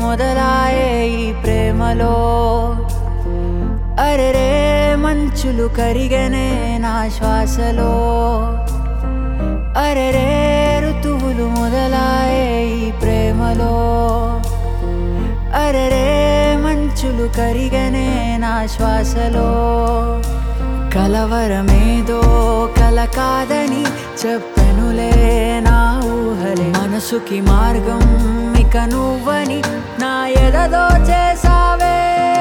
మొదలాయే ఈ ప్రేమలో అరెరే మంచులు కరిగనే నా శ్వాసలో అరెరే ఋతువులు మొదలాయే ఈ ప్రేమలో అరెరే మంచులు కరిగనే నా శ్వాసలో కలవరమేదో కల కాదని చెప్పనులే నా ఊహలే మనసుకి మార్గం ఇక నువ్వని నా ఎదదో చేసావే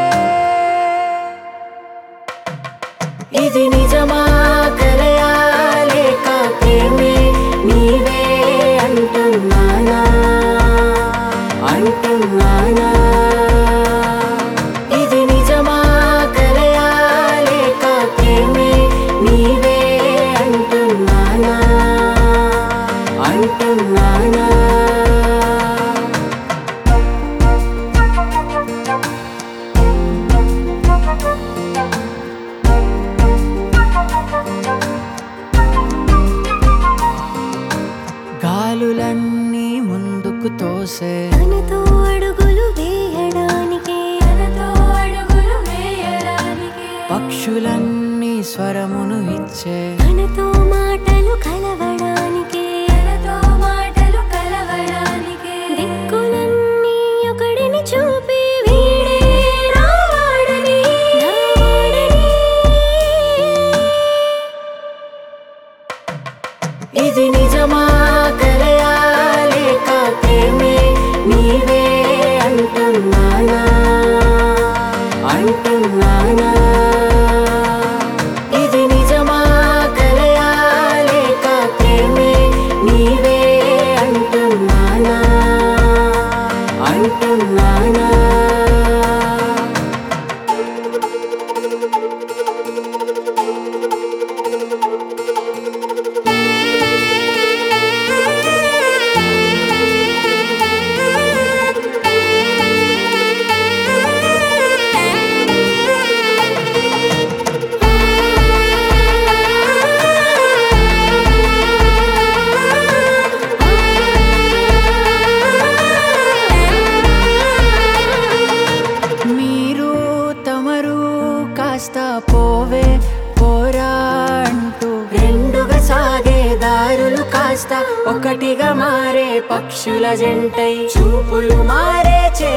ఇది నిజమా కలయా లేక ప్రేమే నీవే అంటున్నానా అంటున్నానా ఇది నిజమా కలయా లేక ప్రేమే నీవే అంటున్నానా అంటున్నానా గాలులన్నీ ముందుకు తోసే తనతో అడుగులు వేయడానికే తనతో అడుగులు వేయడానికే పక్షులన్నీ స్వరమును ఇచ్చే తనతో మాటలు కలవడానికే తనతో మాటలు కలవడానికే దిక్కులన్నీ ఒకడిని చూపి వీడే రావాడని రావాడని ఇది నిజమా కలయా లేక ప్రేమే నీవే అంటున్నానా అంటున్నానా ఇది నిజమా కలయా లేక ప్రేమే నీవే అంటున్నానా అంటున్నానా మీరు తమరు కాస్త పోవే పోరా అంటూ రెండుగా సాగే దారులు కాస్త ఒకటిగా మారే పక్షుల జంటై చూపులు మారే చే